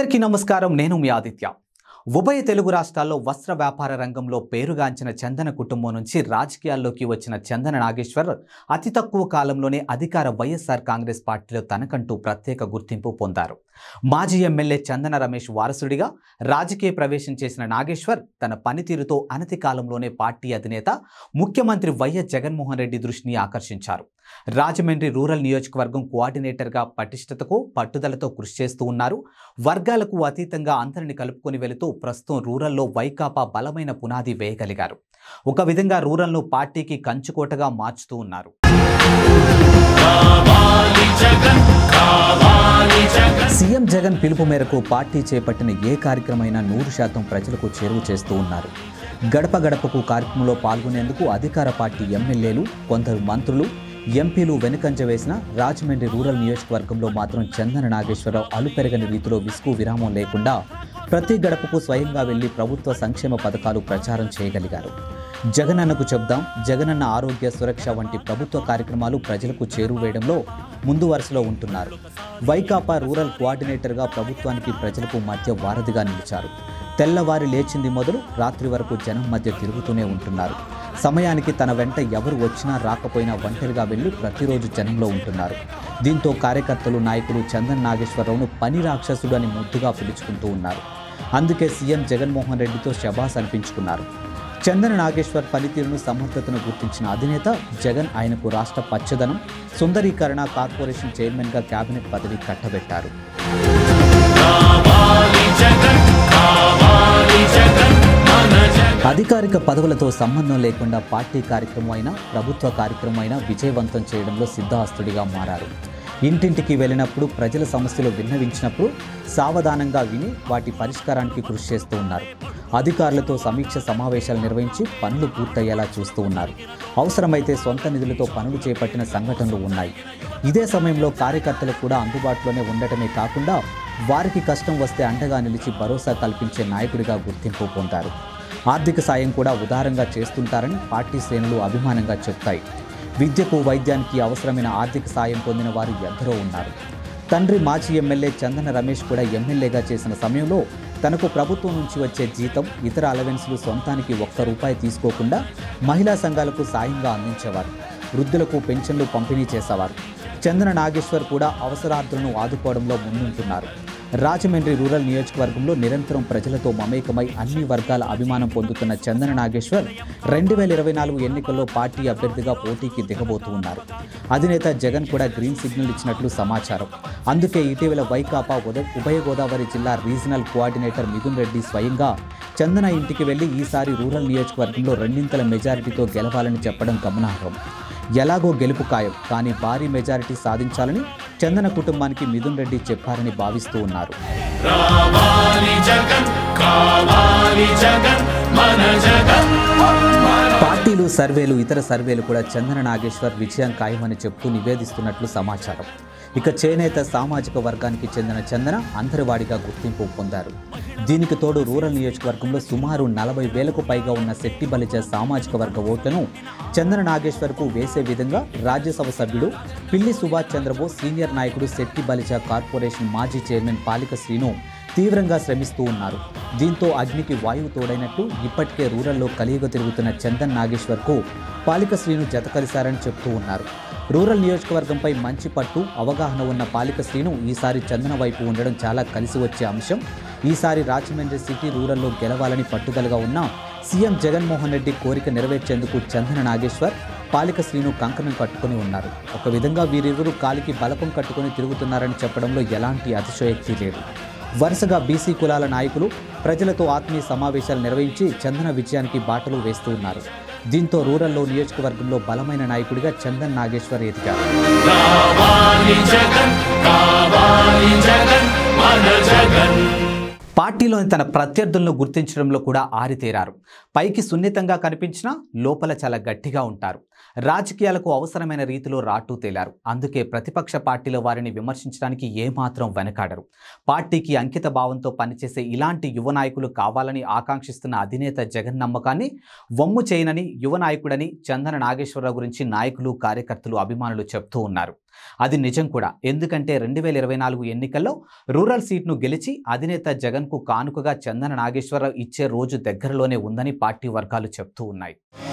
అందరికీ నమస్కారం నేను మీ ఆదిత్య ఉభయ తెలుగు రాష్ట్రాల్లో వస్త్ర వ్యాపార రంగంలో పేరుగాంచిన చందన కుటుంబం నుంచి రాజకీయాల్లోకి వచ్చిన చందన నాగేశ్వర్ అతి తక్కువ కాలంలోనే అధికార వైఎస్ఆర్ కాంగ్రెస్ పార్టీలో తనకంటూ ప్రత్యేక గుర్తింపు పొందారు మాజీ ఎమ్మెల్యే చందన రమేష్ వారసుడిగా రాజకీయ ప్రవేశం చేసిన నాగేశ్వర్ తన పనితీరుతో అనతి కాలంలోనే పార్టీ అధినేత ముఖ్యమంత్రి వైఎస్ జగన్మోహన్ రెడ్డి దృష్టిని ఆకర్షించారు రాజమండ్రి రూరల్ నియోజకవర్గం కోఆర్డినేటర్గా పటిష్టతకు పట్టుదలతో కృషి చేస్తూ ఉన్నారు వర్గాలకు అతీతంగా అందరిని కలుపుకొని వెళుతూ ప్రస్తుతం రూరల్లో వైకాపా బలమైన పునాది వేయగలిగారు ఒక విధంగా రూరల్ను పార్టీకి కంచుకోటగా మార్చుతూ ఉన్నారు సీఎం జగన్ పిలుపు మేరకు పార్టీ చేపట్టిన ఏ కార్యక్రమైనా నూరు శాతం ప్రజలకు చేరువ చేస్తూ ఉన్నారు గడప గడపకు కార్యక్రమంలో పాల్గొనేందుకు అధికార పార్టీ ఎమ్మెల్యేలు కొందరు మంత్రులు ఎంపీలు వెనుకంజ వేసిన రాజమండ్రి రూరల్ నియోజకవర్గంలో మాత్రం చందన నాగేశ్వరరావు అలుపెరగని రీతిలో విసుగు విరామం లేకుండా ప్రతి గడపకు స్వయంగా వెళ్లి ప్రభుత్వ సంక్షేమ పథకాలు ప్రచారం చేయగలిగారు జగనన్నకు చెప్దాం జగనన్న ఆరోగ్య సురక్ష వంటి ప్రభుత్వ కార్యక్రమాలు ప్రజలకు చేరువేయడంలో ముందు వరుసలో ఉంటున్నారు వైకాపా రూరల్ కోఆర్డినేటర్గా ప్రభుత్వానికి ప్రజలకు మధ్య వారధిగా నిలిచారు తెల్లవారి లేచింది మొదలు రాత్రి వరకు జనం మధ్య తిరుగుతూనే ఉంటున్నారు సమయానికి తన వెంట ఎవరు వచ్చినా రాకపోయినా ఒంటరిగా వెళ్ళి ప్రతిరోజు జనంలో ఉంటున్నారు దీంతో కార్యకర్తలు నాయకులు చందన్ నాగేశ్వరరావును పని రాక్షసుడు అని ముద్దుగా పిలుచుకుంటూ ఉన్నారు అందుకే సీఎం జగన్మోహన్ రెడ్డితో శబాస్ అనిపించుకున్నారు చందన నాగేశ్వర్ పనితీరును సమర్థతను గుర్తించిన అధినేత జగన్ ఆయనకు రాష్ట్ర పచ్చదనం సుందరీకరణ కార్పొరేషన్ చైర్మన్గా కేబినెట్ పదవి కట్టబెట్టారు అధికారిక పదవులతో సంబంధం లేకుండా పార్టీ కార్యక్రమం అయినా ప్రభుత్వ కార్యక్రమం అయినా విజయవంతం చేయడంలో సిద్ధాస్తుడిగా మారారు ఇంటింటికి వెళ్ళినప్పుడు ప్రజల సమస్యలు విన్నవించినప్పుడు సావధానంగా విని వాటి పరిష్కారానికి కృషి చేస్తూ ఉన్నారు అధికారులతో సమీక్ష సమావేశాలు నిర్వహించి పనులు పూర్తయ్యేలా చూస్తూ ఉన్నారు అవసరమైతే సొంత నిధులతో పనులు చేపట్టిన సంఘటనలు ఉన్నాయి ఇదే సమయంలో కార్యకర్తలు కూడా అందుబాటులోనే ఉండటమే కాకుండా వారికి కష్టం వస్తే అండగా నిలిచి భరోసా కల్పించే నాయకుడిగా గుర్తింపు పొందారు ఆర్థిక సాయం కూడా ఉదారంగా చేస్తుంటారని పార్టీ శ్రేణులు అభిమానంగా చెప్తాయి విద్యకు వైద్యానికి అవసరమైన ఆర్థిక సాయం పొందిన వారు ఎందరో ఉన్నారు తండ్రి మాజీ ఎమ్మెల్యే చందన రమేష్ కూడా ఎమ్మెల్యేగా చేసిన సమయంలో తనకు ప్రభుత్వం నుంచి వచ్చే జీతం ఇతర అలవెన్స్లు సొంతానికి ఒక్క రూపాయి తీసుకోకుండా మహిళా సంఘాలకు సాయంగా అందించేవారు వృద్ధులకు పెన్షన్లు పంపిణీ చేసేవారు చందన నాగేశ్వర్ కూడా అవసరార్థులను ఆదుకోవడంలో ముందుంటున్నారు రాజమండ్రి రూరల్ నియోజకవర్గంలో నిరంతరం ప్రజలతో మమేకమై అన్ని వర్గాల అభిమానం పొందుతున్న చందన నాగేశ్వర్ రెండు వేల ఇరవై నాలుగు ఎన్నికల్లో పార్టీ అభ్యర్థిగా పోటీకి దిగబోతూ ఉన్నారు అధినేత జగన్ కూడా గ్రీన్ సిగ్నల్ ఇచ్చినట్లు సమాచారం అందుకే ఇటీవల వైకాపా ఉద ఉభయ గోదావరి జిల్లా రీజనల్ కోఆర్డినేటర్ మిథున్ రెడ్డి స్వయంగా చందన ఇంటికి వెళ్లి ఈసారి రూరల్ నియోజకవర్గంలో రెండింతల మెజారిటీతో గెలవాలని చెప్పడం గమనార్హం ఎలాగో గెలుపు ఖాయం కానీ భారీ మెజారిటీ సాధించాలని చందన కుటుంబానికి మిథున్ రెడ్డి చెప్పారని భావిస్తూ ఉన్నారు రావాలి జగన్ కావాలి జగన్ మన జగన్ పార్టీలు సర్వేలు ఇతర సర్వేలు కూడా చందన నాగేశ్వర్ విజయం ఖాయమని చెప్తూ నివేదిస్తున్నట్లు సమాచారం ఇక చేనేత సామాజిక వర్గానికి చెందిన చందన అందరివాడిగా గుర్తింపు పొందారు దీనికి తోడు రూరల్ నియోజకవర్గంలో సుమారు నలభై వేలకు పైగా ఉన్న శెట్టి బలిజ సామాజిక వర్గ ఓట్లను చందన నాగేశ్వర్కు వేసే విధంగా రాజ్యసభ సభ్యుడు పిల్లి సుభాష్ చంద్రబోస్ సీనియర్ నాయకుడు శెట్టి బలిజ కార్పొరేషన్ మాజీ చైర్మన్ పాలిక శ్రీను తీవ్రంగా శ్రమిస్తూ ఉన్నారు దీంతో అగ్నికి వాయువు తోడైనట్టు ఇప్పటికే రూరల్లో కలియుగ తిరుగుతున్న చందన్ నాగేశ్వర్కు పాలిక శ్రీను జత కలిశారని చెప్తూ ఉన్నారు రూరల్ నియోజకవర్గంపై మంచి పట్టు అవగాహన ఉన్న పాలిక శ్రీను ఈసారి చందన వైపు ఉండడం చాలా కలిసి వచ్చే అంశం ఈసారి రాజమండ్రి సిటీ రూరల్లో గెలవాలని పట్టుదలగా ఉన్న సీఎం జగన్మోహన్ రెడ్డి కోరిక నెరవేర్చేందుకు చందన నాగేశ్వర్ పాలిక శ్రీను కంకణం కట్టుకుని ఉన్నారు ఒక విధంగా వీరిరువురు కాలికి బలపం కట్టుకుని తిరుగుతున్నారని చెప్పడంలో ఎలాంటి అతిశయోక్తి లేదు వరుసగా బీసీ కులాల నాయకులు ప్రజలతో ఆత్మీయ సమావేశాలు నిర్వహించి చందన విజయానికి బాటలు వేస్తూ ఉన్నారు దీంతో రూరల్లో నియోజకవర్గంలో బలమైన నాయకుడిగా చందన్ నాగేశ్వర్ ఎదిగారు రావాలి జగన్ కావాలి జగన్ మన జగన్ పార్టీలోని తన ప్రత్యర్థులను గుర్తించడంలో కూడా ఆరితేరారు పైకి సున్నితంగా కనిపించినా లోపల చాలా గట్టిగా ఉంటారు రాజకీయాలకు అవసరమైన రీతిలో రాటు తేలారు అందుకే ప్రతిపక్ష పార్టీల వారిని విమర్శించడానికి ఏమాత్రం వెనకాడరు పార్టీకి అంకిత భావంతో పనిచేసే ఇలాంటి యువ నాయకులు కావాలని ఆకాంక్షిస్తున్న అధినేత జగన్ నమ్మకాన్ని వమ్ము చేయనని యువ నాయకుడని చందన నాగేశ్వరరావు గురించి నాయకులు కార్యకర్తలు అభిమానులు చెప్తూ ఉన్నారు అది నిజం కూడా ఎందుకంటే రెండు వేల ఇరవై నాలుగు ఎన్నికల్లో రూరల్ సీట్ను గెలిచి అధినేత జగన్కు కానుకగా చందన నాగేశ్వరరావు ఇచ్చే రోజు దగ్గరలోనే ఉందని పార్టీ వర్గాలు చెప్తూ ఉన్నాయి